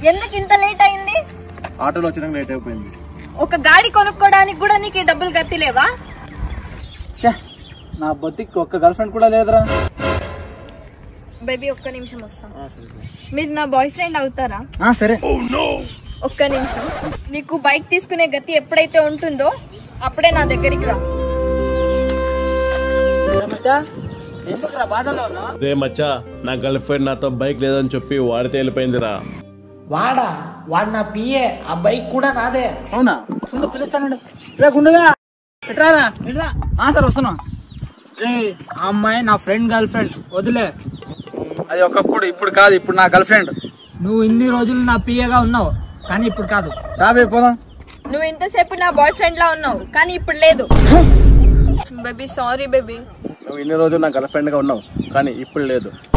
ఎందుకు ఇంత లేట్ అయింది ఆటోలో వచ్చడానికి లేట్ అయిపోయింది ఒక గాడి కొనుక్కోడానికి కూడా నీకు ఈ డబ్బులు గతిలేవా ఛే నా బతికి ఒక్క గర్ల్ ఫ్రెండ్ కూడా లేదురా బేబీ ఒక్క నిమిషం వస్తా మీరు నా బాయ్ ఫ్రెండ్ అవుతారా ఆ, సరే ఒక్క నిమిషం నీకు బైక్ తీసుకునే గతి ఎప్పుడైతే ఉంటుందో అప్పుడే నా దగ్గరికి రా మచ్చా ఎందుకురా బాధలో ఉన్నావు రే మచ్చా నా గర్ల్ ఫ్రెండ్ నాతో బైక్ లేదని చెప్పి వాడితే వెళ్ళిపోయిందిరా వాడా వాడు నా పిఏ ఆ బైక్ కూడా నాదే అవునా ఉండు, పిలుస్తానండి రే గుండుగా ఎట్రాదా ఎట్రా ఆ సార్ వస్తున్నా రే ఆ అమ్మాయి నా ఫ్రెండ్ గర్ల్ ఫ్రెండ్ వదిలే అది ఒకప్పుడు ఇప్పుడు కాదు ఇప్పుడు నా గర్ల్ ఫ్రెండ్ నువ్వు ఇన్ని రోజులు నా పిఏగా ఉన్నావు కానీ ఇప్పుడు కాదు రాబే పోదాం నువ్వు ఇంతసేపు నా బాయ్ ఫ్రెండ్ లా ఉన్నావు కానీ ఇప్పుడు లేదు బేబీ సారీ బేబీ నువ్వు ఇన్ని రోజులు నా గర్ల్ ఫ్రెండ్ గా ఉన్నావు కానీ ఇప్పుడు లేదు